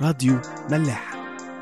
راديو ملاح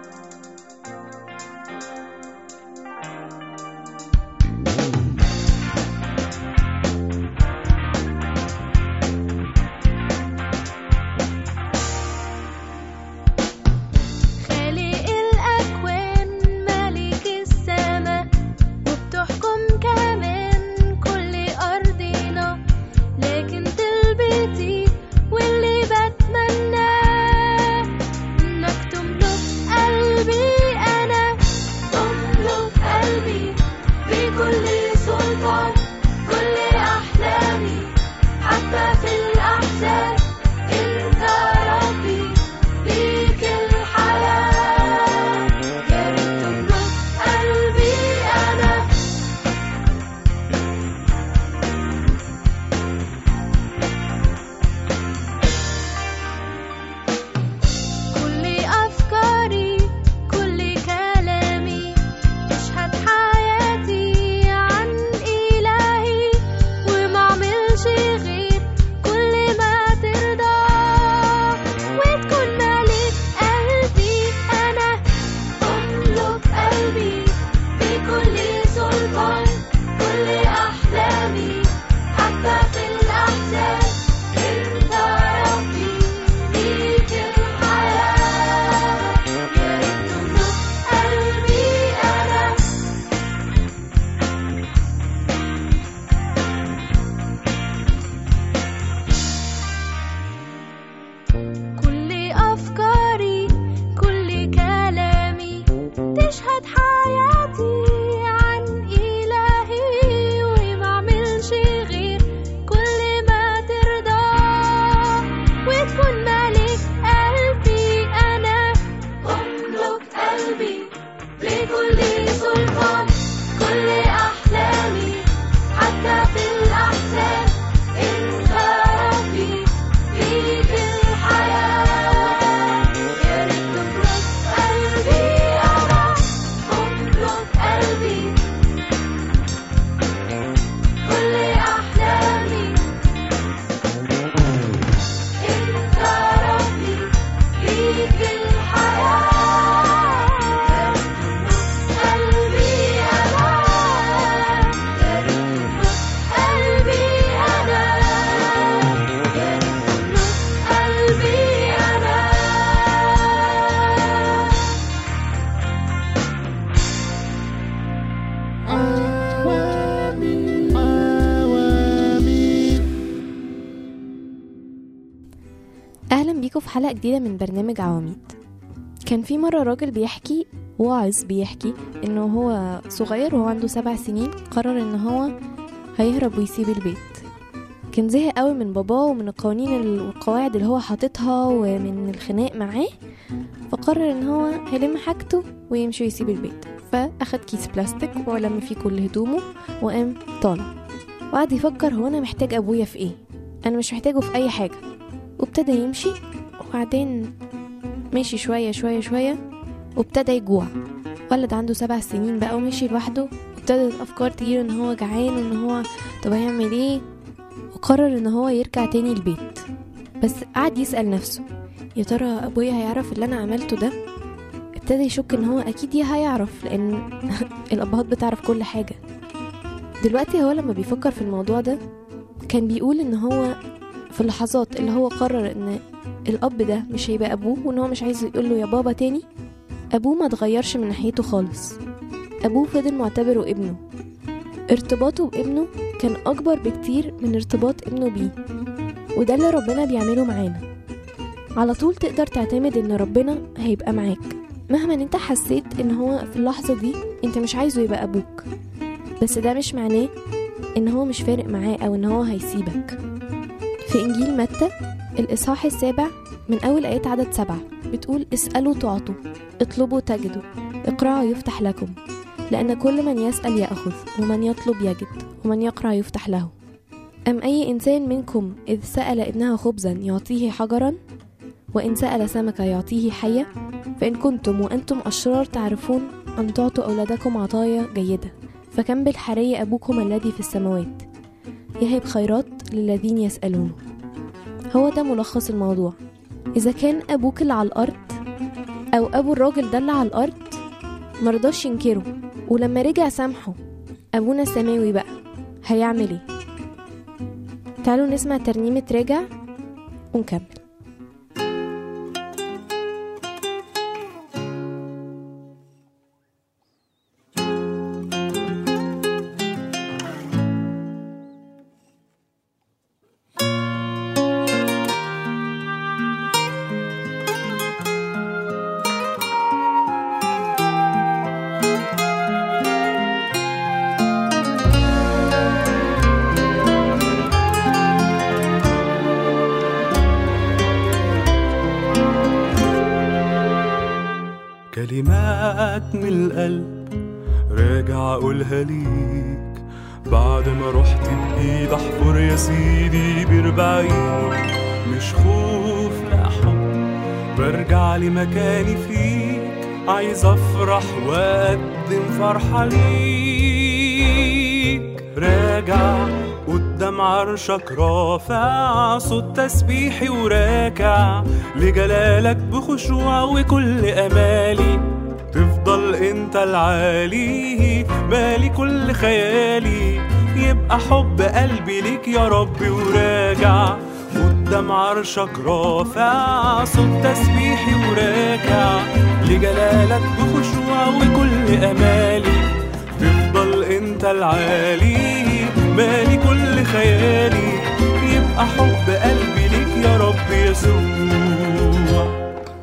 خالق الأكوان ملك السماء وبتحكم كمان كل أرضنا لكن طلبتي واللي بتمناه إنك تملك قلبي أنا تملك قلبي بكل سلطان كل أحلامي حتى في الأحزان أنت ربي ليك الحياة يا ريت تملك قلبي أنا كل أفكاري كل كلامي تشهد حياتي عن إلهي وما أعملش غير كل ما ترضى وتكون مالك قلبي أنا أملك قلبي بكل سلطان كل أحلامي حتى في الأحزان أنت ربي ليك الحياة يا ريت تملك قلبي أنا كل أفكاري كل كلامي تشهد حياتي عن إلهي وما أعملش غير كل ما ترضى وتكون مالك قلبي أنا أملك قلبي بكل سلطان كل أحلامي حتى في الأحزان أنت ربي ليك الحياة يا ريت تملك قلبي أنا أملك قلبي كل أحلامي أنت ربي ليك الحياة يا ريت تملك قلبي أنا يا ريت تملك قلبي أنا يا ريت تملك قلبي أنا أهلا بيكم في حلقة جديدة من برنامج عواميد كان في مرة راجل بيحكي واعظ بيحكي إنه هو صغير وهو عنده سبع سنين قرر إن هو هيهرب ويسيب البيت كان زهق قوي من باباه ومن القوانين والقواعد اللي هو حاططها ومن الخناق معاه فقرر ان هو هيلم حاجته ويمشي ويسيب البيت فاخد كيس بلاستيك ولم فيه كل هدومه وقام طالع وقعد يفكر هو انا محتاج ابويا في ايه انا مش محتاجه في اي حاجه وابتدى يمشي وبعدين مشي شوية شوية شوية وابتدى يجوع ولد عنده سبع سنين بقى ومشي لوحده وابتدت الأفكار تجيله إن هو جعان وإن هو طب هيعمل إيه وقرر إن هو يرجع تاني البيت بس قعد يسأل نفسه يا ترى أبويا هيعرف اللي أنا عملته ده ابتدى يشك إن هو أكيد يا هيعرف لأن الأبهات بتعرف كل حاجة دلوقتي هو لما بيفكر في الموضوع ده كان بيقول إن هو في اللحظات اللي هو قرر ان الاب ده مش هيبقى ابوه وان هو مش عايز يقول له يا بابا تاني ابوه ما اتغيرش من ناحيته خالص ابوه فضل معتبره ابنه ارتباطه بابنه كان اكبر بكتير من ارتباط ابنه بيه وده اللي ربنا بيعمله معانا على طول تقدر تعتمد ان ربنا هيبقى معاك مهما انت حسيت ان هو في اللحظة دي انت مش عايزه يبقى ابوك بس ده مش معناه ان هو مش فارق معاه او ان هو هيسيبك في إنجيل متى الإصحاح السابع من أول آيات عدد سبعة بتقول اسألوا تعطوا اطلبوا تجدوا اقرعوا يفتح لكم لأن كل من يسأل يأخذ ومن يطلب يجد ومن يقرع يفتح له أم أي إنسان منكم إذ سأل ابنه خبزا يعطيه حجرا وإن سأل سمكة يعطيه حية فإن كنتم وأنتم أشرار تعرفون أن تعطوا أولادكم عطايا جيدة فكم بالحري أبوكم الذي في السماوات يهب خيرات للذين يسألونه هو ده ملخص الموضوع إذا كان أبوك اللي على الأرض أو أبو الراجل ده اللي على الأرض مرضاش ينكره ولما رجع سامحه أبونا السماوي بقى هيعمل ايه تعالوا نسمع ترنيمة راجع ونكمل كلمات من القلب راجع اقولها ليك بعد ما رحت بايد احفر يا سيدي بربعين مش خوف لا حب برجع لمكاني فيك عايز افرح واقدم فرحة ليك راجع قدام عرشك رافع صوت تسبيحي وراكع لجلالك بخشوع وكل امالي تفضل انت العالي مالي كل خيالي يبقى حب قلبي ليك يا ربي وراجع قدام عرشك رافع صوت تسبيحي وراكع لجلالك بخشوع وكل امالي تفضل انت العالي مالي كل خيالي يبقى حب قلبي ليك يا رب يسوع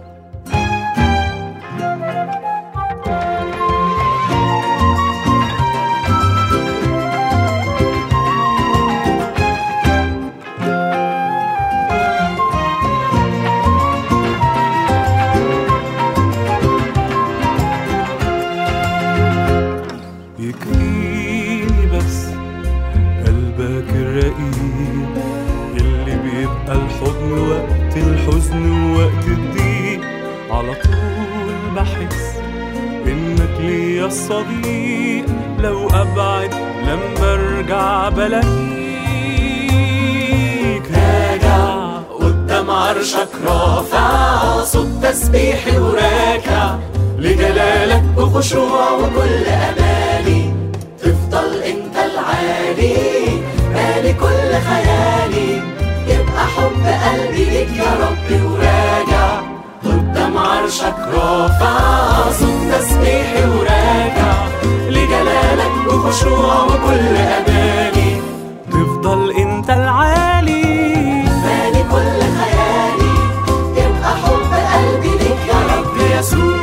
يكفيني بس قلبك الرقيق اللي بيبقى الحضن وقت الحزن ووقت الضيق على طول بحس انك ليا الصديق لو ابعد لما ارجع بلاقيك راجع قدام عرشك رافع صوت تسبيحي وراكع لجلالك بخشوع وكل امالي تفضل انت العالي مالي كل خيالي يبقى حب قلبي ليك يا ربي وراجع قدام عرشك رافع صوت تسبيحي وراجع لجلالك بخشوع وكل امالي تفضل انت العالي مالي كل خيالي يبقى حب قلبي ليك يا رب يسوع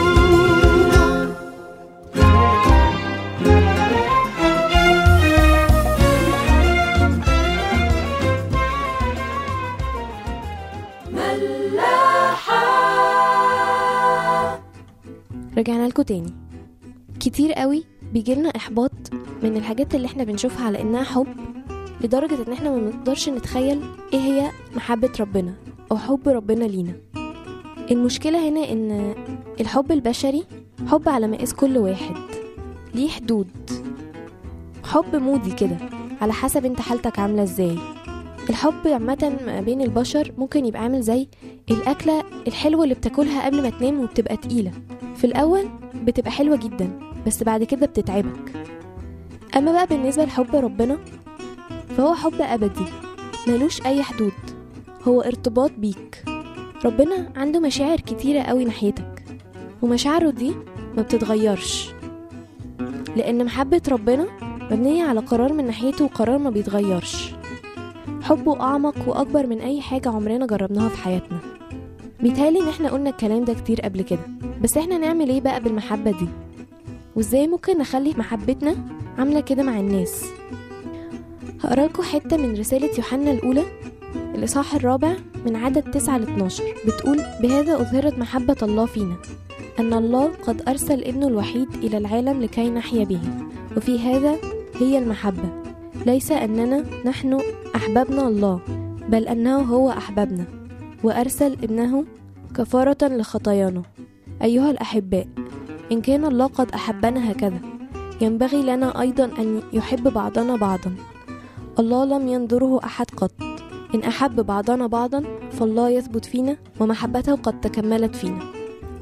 رجعنا لكم تاني كتير قوي بيجيلنا احباط من الحاجات اللي احنا بنشوفها على انها حب لدرجة ان احنا ما بنقدرش نتخيل ايه هي محبة ربنا او حب ربنا لينا المشكلة هنا ان الحب البشري حب على مقاس كل واحد ليه حدود حب مودي كده على حسب انت حالتك عاملة ازاي الحب عامة ما بين البشر ممكن يبقى عامل زي الأكلة الحلوة اللي بتاكلها قبل ما تنام وبتبقى تقيلة في الأول بتبقى حلوة جدا بس بعد كده بتتعبك أما بقى بالنسبة لحب ربنا فهو حب أبدي ملوش أي حدود هو ارتباط بيك ربنا عنده مشاعر كتيرة قوي ناحيتك ومشاعره دي ما بتتغيرش لأن محبة ربنا مبنية على قرار من ناحيته وقرار ما بيتغيرش حبه أعمق وأكبر من أي حاجة عمرنا جربناها في حياتنا بيتهيألي إن احنا قلنا الكلام ده كتير قبل كده بس احنا نعمل ايه بقى بالمحبة دي وازاي ممكن نخلي محبتنا عاملة كده مع الناس هقرا لكم حتة من رسالة يوحنا الأولى الإصحاح الرابع من عدد 9 ل 12 بتقول بهذا أظهرت محبة الله فينا أن الله قد أرسل ابنه الوحيد إلى العالم لكي نحيا به وفي هذا هي المحبة ليس أننا نحن أحببنا الله بل أنه هو أحببنا وأرسل ابنه كفارة لخطايانا أيها الأحباء إن كان الله قد أحبنا هكذا ينبغي لنا أيضا أن يحب بعضنا بعضا الله لم ينظره أحد قط إن أحب بعضنا بعضا فالله يثبت فينا ومحبته قد تكملت فينا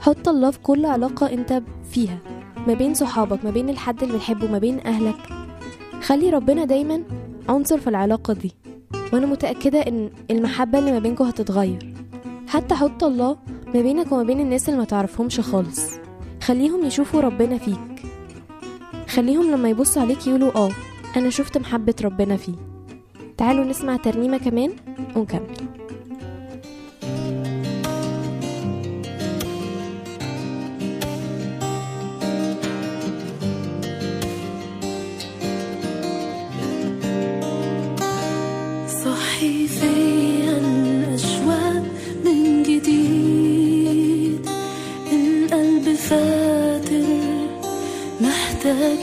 حط الله في كل علاقة انت فيها ما بين صحابك ما بين الحد اللي بتحبه ما بين أهلك خلي ربنا دايما عنصر في العلاقة دي وأنا متأكدة إن المحبة اللي ما بينكم هتتغير حتى حط الله ما بينك وما بين الناس اللي ما تعرفهمش خالص خليهم يشوفوا ربنا فيك خليهم لما يبصوا عليك يقولوا اه أنا شفت محبة ربنا فيه تعالوا نسمع ترنيمة كمان ونكمل صحي فيا الأشواق من جديد القلب فاتر محتاج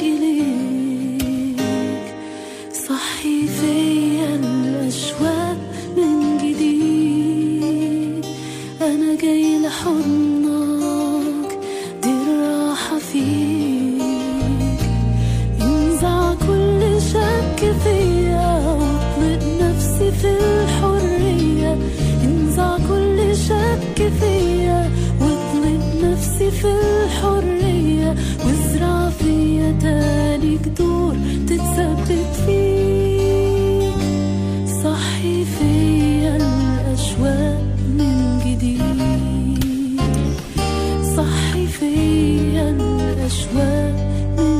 إليك صحي فيا الأشواق من جديد أنا جاي لحضنك دي الراحة فيك انزع كل شك فيا واطلق نفسي في الحرية انزع كل شك فيا واطلق نفسي في الحرية وازرع فيا تاني جذور تتثبت فيك صحي فيا الأشواق من جديد صحي فيا الأشواق من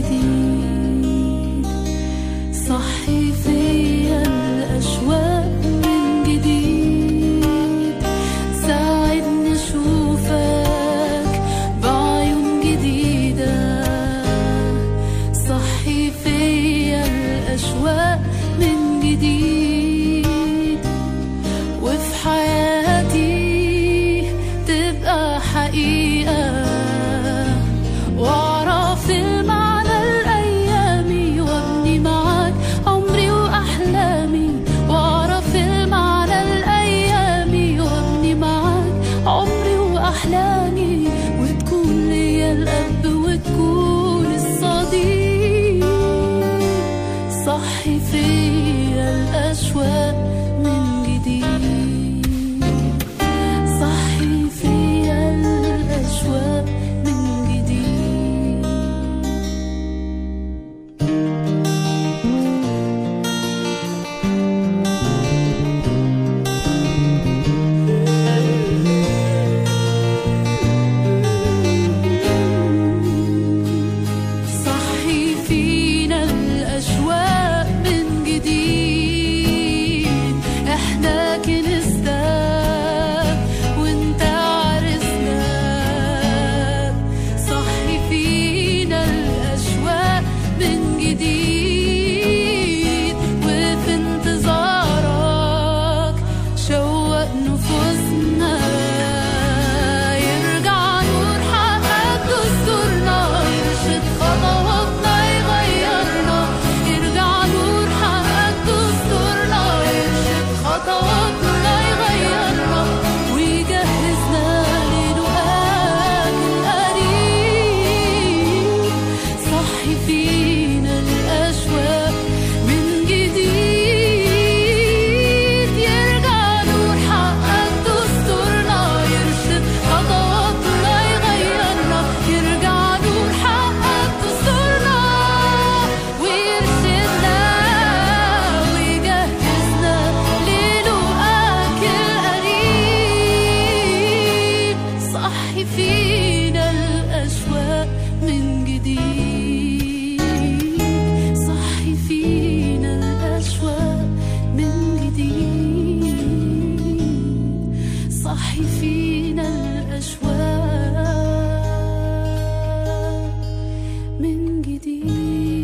جديد صحي فيا الأشواق من جديد ساعدني أشوفك بعيون جديدة صحي فيا الأشواق من جديد وفي حياتي تبقى حقيقة واعرف المعنى الأيامي وابني معاك عمري وأحلامي واعرف المعنى الأيامي وابني معاك عمري وأحلامي وتكون ليا الأب وتكون الصديق صحي فيا الأشواق من جديد صحي فيا الأشواق من جديد صحي فينا الأشواق من جديد احنا كنستك وانت عرسناك صحي فينا الأشواق من جديد وفي انتظارك شوق نفوسنا يرجع نور حقك دستورنا يرشد خطواتنا يغيرنا يرجع نور حقك دستورنا يرشد خطواتنا يغيرنا ويجهزنا للقاك القريب صحي فينا الأشواق من جديد يرجع نور حقك دستورنا يرشد خطواتنا يغيرنا يرجع نور حقك دستورنا ويرشدنا ويجهزنا للقاك القريب صحي فينا الأشواق من جديد صحي فينا الأشواق من جديد صحي فينا الأشواق من جديد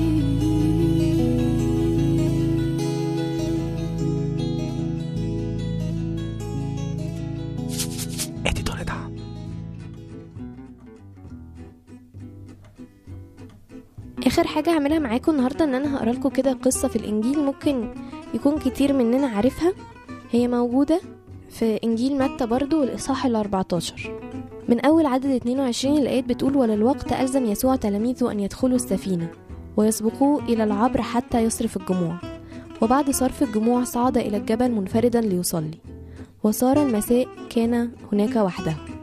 اخر حاجه هعملها معاكم النهارده ان انا هقرا لكم كده قصه في الانجيل ممكن يكون كتير مننا عارفها هي موجوده في انجيل متى برضو الاصحاح ال 14 من اول عدد 22 الايات بتقول وللوقت الزم يسوع تلاميذه ان يدخلوا السفينه ويسبقوه الى العبر حتى يصرف الجموع وبعد صرف الجموع صعد الى الجبل منفردا ليصلي وصار المساء كان هناك وحده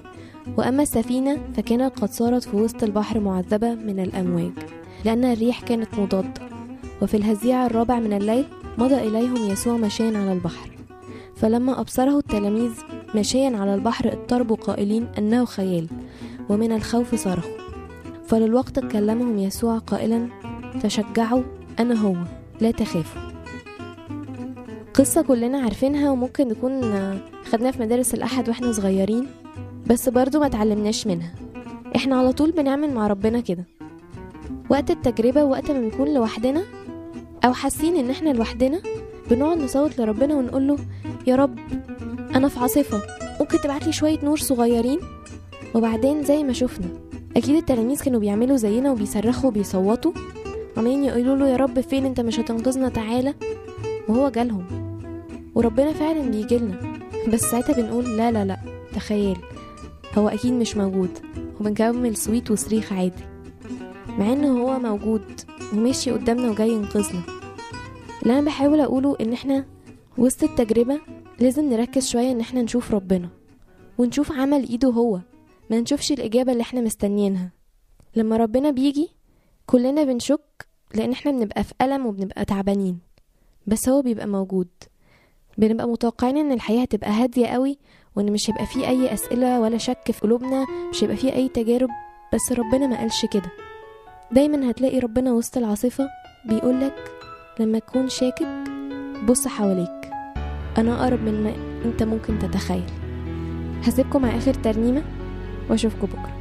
وأما السفينة فكانت قد صارت في وسط البحر معذبة من الأمواج لأن الريح كانت مضادة وفي الهزيع الرابع من الليل مضى إليهم يسوع مشيا على البحر فلما أبصره التلاميذ مشيا على البحر اضطربوا قائلين أنه خيال ومن الخوف صرخوا فللوقت كلمهم يسوع قائلا تشجعوا أنا هو لا تخافوا قصة كلنا عارفينها وممكن نكون آه، خدناها في مدارس الأحد واحنا صغيرين بس برضو ما تعلمناش منها احنا على طول بنعمل مع ربنا كده وقت التجربة وقت ما بنكون لوحدنا أو حاسين إن احنا لوحدنا بنقعد نصوت لربنا ونقول له يا رب أنا في عاصفة ممكن تبعتلي شوية نور صغيرين وبعدين زي ما شفنا أكيد التلاميذ كانوا بيعملوا زينا وبيصرخوا وبيصوتوا عمالين يقولوا له يا رب فين انت مش هتنقذنا تعالى وهو جالهم وربنا فعلا بيجيلنا بس ساعتها بنقول لا لا لا تخيل هو اكيد مش موجود وبنكمل سويت وصريخ عادي مع ان هو موجود وماشي قدامنا وجاي ينقذنا اللي انا بحاول اقوله ان احنا وسط التجربة لازم نركز شوية ان احنا نشوف ربنا ونشوف عمل ايده هو ما نشوفش الإجابة اللي احنا مستنيينها لما ربنا بيجي كلنا بنشك لأن احنا بنبقى في ألم وبنبقى تعبانين بس هو بيبقى موجود بنبقى متوقعين ان الحياة هتبقى هادية قوي وان مش هيبقى فيه اي اسئلة ولا شك في قلوبنا مش هيبقى فيه اي تجارب بس ربنا ما قالش كده دايما هتلاقي ربنا وسط العاصفة بيقولك لما تكون شاكك بص حواليك انا اقرب من ما انت ممكن تتخيل هسيبكم مع اخر ترنيمة واشوفكم بكرة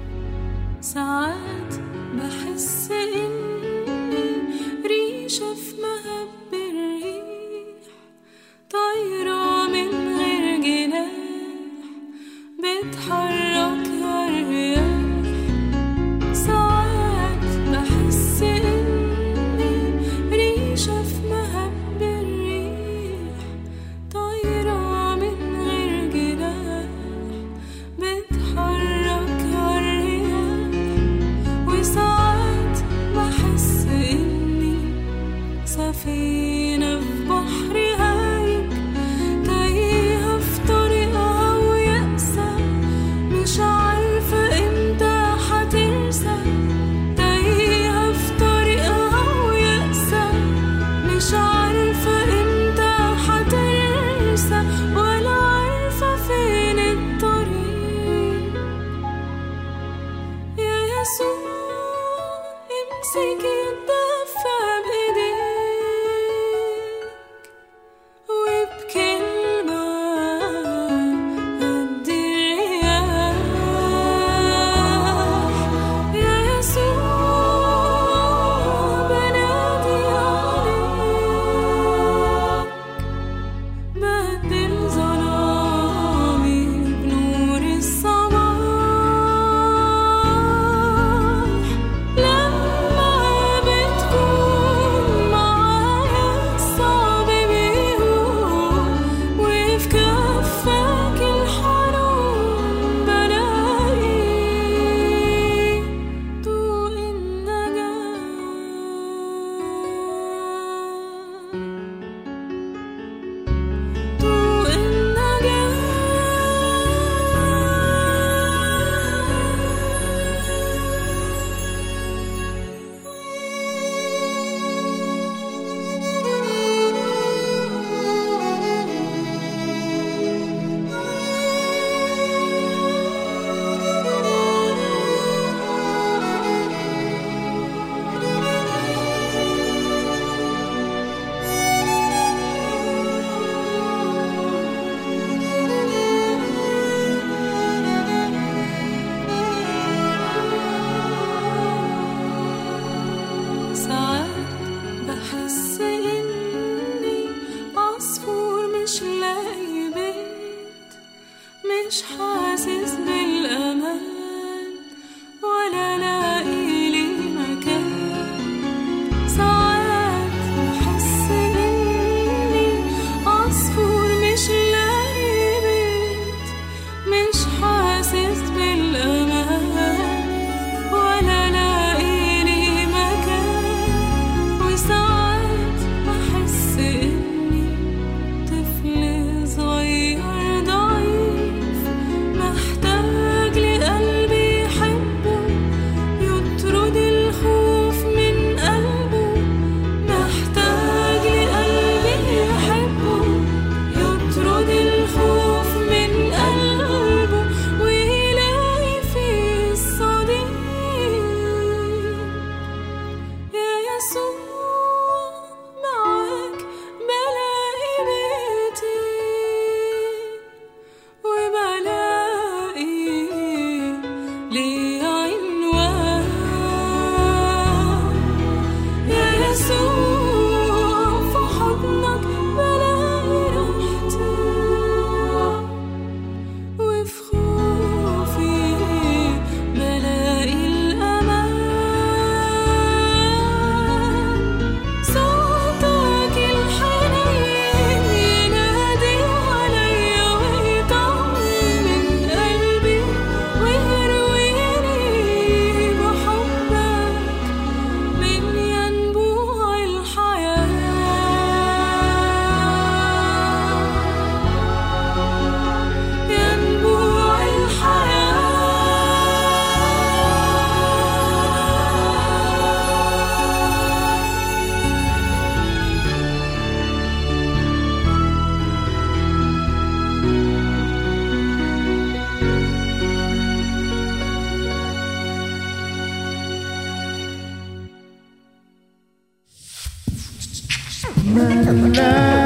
ساعات بحس إني ريشة في مهب الريح طايرة من غير جناح بتحركها الرياح ساعات بحس إني ريشة في مهب الريح طايرة من غير جناح بتحركها الرياح وساعات بحس إني سفينة في بحر هايج تايهة في طريقها ويأسة مش عارفة إمتى هترسى تايهة في طريقها ويأسة مش عارفة إمتى هترسى ولا عارفة فين الطريق يا يسوع امسك الدفة بإيديك وبكلمة قد الرياح يا يسوع بنادي عليك بدل ظلامي بنور الصباح لما بتكون معايا الصعب بيهون وفي كفك الحرام بلاقي ضوء النجاة ضوء ساعات بحس إني عصفور مش لاقي بيت مش حاسس بالأمان ولا لاقي لي مكان ساعات بحس إني عصفور مش لاقي بيت مش حاسس بالأمان ولا لاقي لي مكان وساعات بحس إني طفل صغير ضعيف محتاج My life